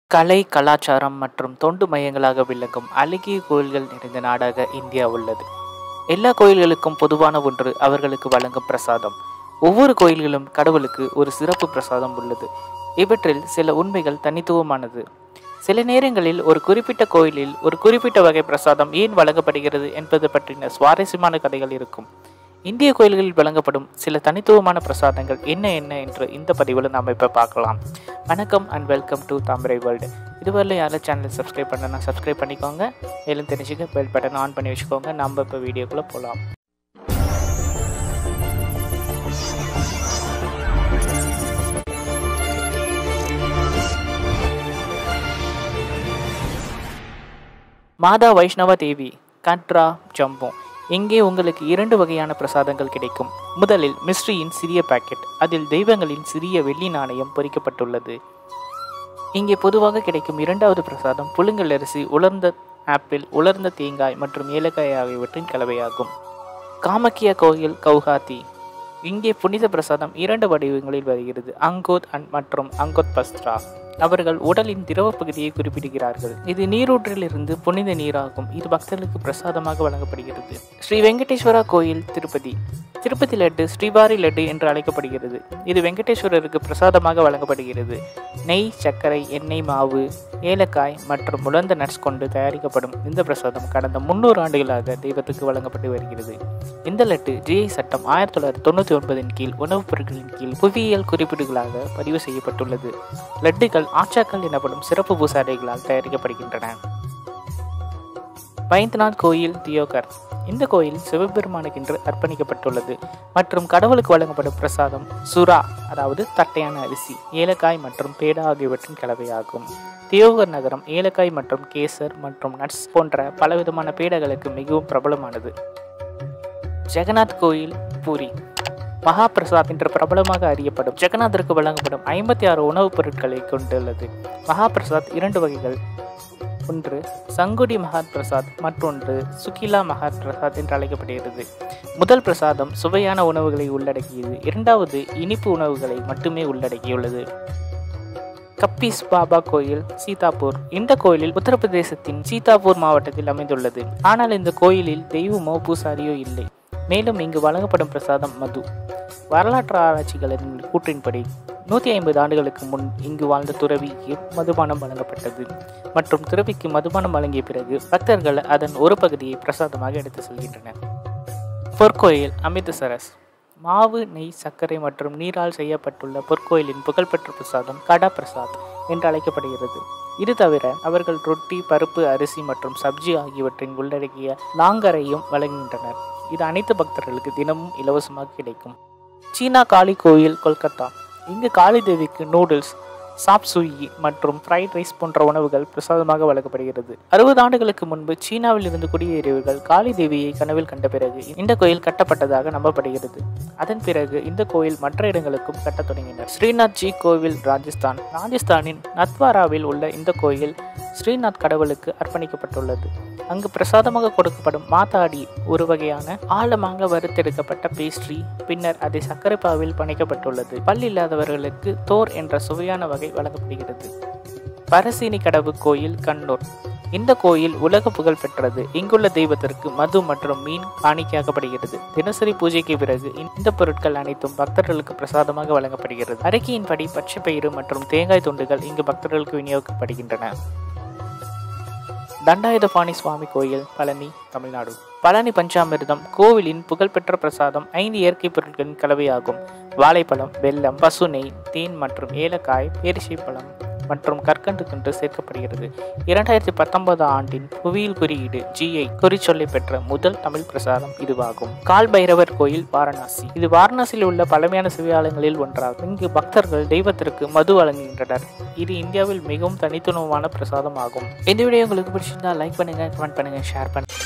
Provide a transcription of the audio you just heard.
கலை கலாச்சாரம் மற்றும் தொண்டு மையங்களாக விளங்கும் அழகிய கோயில்கள் நிறைந்த நாடாக இந்தியா உள்ளது எல்லா கோயில்களுக்கும் பொதுவான ஒன்று அவர்களுக்கு வழங்கும் பிரசாதம் ஒவ்வொரு கோயில்களும் கடவுளுக்கு ஒரு சிறப்பு பிரசாதம் உள்ளது இவற்றில் சில உண்மைகள் தனித்துவமானது சில நேரங்களில் ஒரு குறிப்பிட்ட கோயிலில் ஒரு குறிப்பிட்ட வகை பிரசாதம் ஏன் வழங்கப்படுகிறது என்பது பற்றின சுவாரஸ்யமான கதைகள் இருக்கும் இந்திய கோயில்களில் வழங்கப்படும் சில தனித்துவமான பிரசாதங்கள் என்ன என்ன என்று இந்த பதிவில் நாம் இப்போ பார்க்கலாம் வணக்கம் and welcome to Thamarai world இதுவரை யாரும் சேனல் சப்ஸ்கிரைப் பண்ணனா சப்ஸ்கிரைப் பண்ணிக்கோங்க மேலும் தெரிஞ்சுக்க பெல் பட்டன் ஆன் பண்ணி வச்சுக்கோங்க நம்ம இப்போ வீடியோக்குள்ளே போகலாம் மாதா வைஷ்ணவ தேவி கட்ரா ஜம்பு இங்கே உங்களுக்கு இரண்டு வகையான பிரசாதங்கள் கிடைக்கும் முதலில் மிஸ்ட்ரியின் சிறிய பாக்கெட் அதில் தெய்வங்களின் சிறிய வெள்ளி நாணயம் பொறிக்கப்பட்டுள்ளது இங்கே பொதுவாக கிடைக்கும் இரண்டாவது பிரசாதம் புழுங்கல் அரிசி உலர்ந்த ஆப்பிள் உலர்ந்த தேங்காய் மற்றும் ஏலக்காய் ஆகியவற்றின் கலவையாகும் காமக்கியா கோயில் கவுஹாத்தி இங்கே புனித பிரசாதம் இரண்டு வடிவங்களில் வருகிறது அங்கோத் அண்ட் மற்றும் அங்கோத் பஸ்த்ரா அவர்கள் உடலின் திரவ பகுதியை குறிப்பிடுகிறார்கள் இது நீரூற்றிலிருந்து புனித நீராகும் இது பக்தர்களுக்கு பிரசாதமாக வழங்கப்படுகிறது ஸ்ரீ வெங்கடேஸ்வரா கோயில் திருப்பதி திருப்பதி லட்டு ஸ்ரீவாரி லட்டு என்று அழைக்கப்படுகிறது இது வெங்கடேஸ்வரருக்கு பிரசாதமாக வழங்கப்படுகிறது நெய் சர்க்கரை எண்ணெய் மாவு ஏலக்காய் மற்றும் உலர்ந்த நட்ஸ் கொண்டு தயாரிக்கப்படும் இந்த பிரசாதம் கடந்த முன்னூறு ஆண்டுகளாக தெய்வத்துக்கு வழங்கப்பட்டு வருகிறது இந்த லட்டு ஜிஐ சட்டம் ஆயிரத்தி தொள்ளாயிரத்தி தொண்ணூற்றி ஒன்பதின் கீழ் உணவுப் பொருட்களின் கீழ் புவியியல் குறிப்பீடுகளாக பதிவு செய்யப்பட்டுள்ளது லட்டுகள் ஆச்சாக்கள் எனப்படும் சிறப்பு பூசாரிகளால் தயாரிக்கப்படுகின்றன பைந்தநாத் கோயில் தியோகர் இந்த கோயில் சிவபெருமானுக்கென்று அர்ப்பணிக்கப்பட்டுள்ளது மற்றும் கடவுளுக்கு வழங்கப்படும் பிரசாதம் சுறா அதாவது தட்டையான அரிசி ஏலக்காய் மற்றும் பேடா ஆகியவற்றின் கலவையாகும் தியோகர் நகரம் ஏலக்காய் மற்றும் கேசர் மற்றும் நட்ஸ் போன்ற பலவிதமான பேடகளுக்கு மிகவும் பிரபலமானது ஜெகநாத் கோயில் பூரி மகா பிரசாத் என்று பிரபலமாக அறியப்படும் ஜெகநாதருக்கு வழங்கப்படும் ஐம்பத்தி ஆறு உணவுப் பொருட்களை கொண்டுள்ளது மகா பிரசாத் இரண்டு வகைகள் ஒன்று சங்குடி மகாத் பிரசாத் மற்றொன்று சுகிலா மகாத் பிரசாத் என்று அழைக்கப்படுகிறது முதல் பிரசாதம் சுவையான உணவுகளை உள்ளடக்கியது இரண்டாவது இனிப்பு உணவுகளை மட்டுமே உள்ளடக்கியுள்ளது கப்பீஸ் பாபா கோயில் சீதாப்பூர் இந்த கோயிலில் உத்தரப்பிரதேசத்தின் சீதாப்பூர் மாவட்டத்தில் அமைந்துள்ளது ஆனால் இந்த கோயிலில் தெய்வமோ பூசாரியோ இல்லை மேலும் இங்கு வழங்கப்படும் பிரசாதம் மது வரலாற்று ஆராய்ச்சிகளின் கூற்றின்படி நூற்றி ஐம்பது ஆண்டுகளுக்கு முன் இங்கு வாழ்ந்த துறவிக்கு மதுபானம் வழங்கப்பட்டது மற்றும் துறவிக்கு மதுபானம் வழங்கிய பிறகு பக்தர்கள் அதன் ஒரு பகுதியை பிரசாதமாக எடுத்து செல்கின்றனர் பொற்கோயில் அமிர்தசரஸ் மாவு நெய் சர்க்கரை மற்றும் நீரால் செய்யப்பட்டுள்ள பொற்கோயிலின் புகழ்பெற்ற பிரசாதம் கடா பிரசாத் என்று அழைக்கப்படுகிறது இது தவிர அவர்கள் ரொட்டி பருப்பு அரிசி மற்றும் சப்ஜி ஆகியவற்றின் உள்ளடக்கிய லாங்கரையும் வழங்குகின்றனர் இது அனைத்து பக்தர்களுக்கு தினமும் இலவசமாக கிடைக்கும் சீனா காளி கோயில் கொல்கத்தா இங்கு காளி தேவிக்கு நூடுல்ஸ் சாப் சுயி மற்றும் ஃப்ரைட் ரைஸ் போன்ற உணவுகள் பிரசாதமாக வழங்கப்படுகிறது அறுபது ஆண்டுகளுக்கு முன்பு சீனாவில் இருந்து குடியேறியவர்கள் காளி தேவியை கனவில் கண்ட பிறகு இந்த கோயில் கட்டப்பட்டதாக நம்பப்படுகிறது அதன் பிறகு இந்த கோயில் மற்ற இடங்களுக்கும் கட்டத் தொடங்கினர் ஸ்ரீநாத் ஜி கோவில் ராஜஸ்தான் ராஜஸ்தானின் நத்வாராவில் உள்ள இந்த கோயில் ஸ்ரீநாத் கடவுளுக்கு அர்ப்பணிக்கப்பட்டுள்ளது அங்கு பிரசாதமாக கொடுக்கப்படும் மாதாடி ஒரு வகையான ஆழமாக வறுத்தெடுக்கப்பட்ட பேஸ்ட்ரி பின்னர் அதை சர்க்கரை பாவில் பணிக்கப்பட்டுள்ளது பல் இல்லாதவர்களுக்கு தோர் என்ற சுவையான வகை வழங்கப்படுகிறது பரசீனி கடவு கோயில் கண்ணூர் இந்த கோயில் உலக புகழ் பெற்றது இங்குள்ள தெய்வத்திற்கு மது மற்றும் மீன் காணிக்கையாக்கப்படுகிறது தினசரி பூஜைக்கு பிறகு இந்த பொருட்கள் அனைத்தும் பக்தர்களுக்கு பிரசாதமாக வழங்கப்படுகிறது அறிக்கையின்படி பச்சை பயிறு மற்றும் தேங்காய் துண்டுகள் இங்கு பக்தர்களுக்கு விநியோகிக்கப்படுகின்றன தண்டாயுதபாணி சுவாமி கோயில் பழனி தமிழ்நாடு பழனி பஞ்சாமிர்தம் கோவிலின் புகழ்பெற்ற பிரசாதம் ஐந்து இயற்கை பொருட்களின் கலவையாகும் வாழைப்பழம் வெல்லம் பசு நெய் தேன் மற்றும் ஏலக்காய் பேரிசை பழம் மற்றும் கற்கண்டு கன்று சேர்க்கப்படுகிறது இரண்டாயிரத்தி பத்தொன்பது ஆண்டின் புவியியல் குறியீடு ஜிஐ குறிச்சொல்லை பெற்ற முதல் தமிழ் பிரசாதம் இதுவாகும் கால் பைரவர் கோயில் வாரணாசி இது வாரணாசியில் உள்ள பழமையான சிவாலயங்களில் ஒன்றாகும் இங்கு பக்தர்கள் தெய்வத்திற்கு மது வழங்குகின்றனர் இது இந்தியாவில் மிகவும் தனித்துவமான பிரசாதம் ஆகும் இந்த வீடியோ உங்களுக்கு பிடிச்சிருந்தா லைக் பண்ணுங்க கமெண்ட் பண்ணுங்க ஷேர் பண்ணுங்க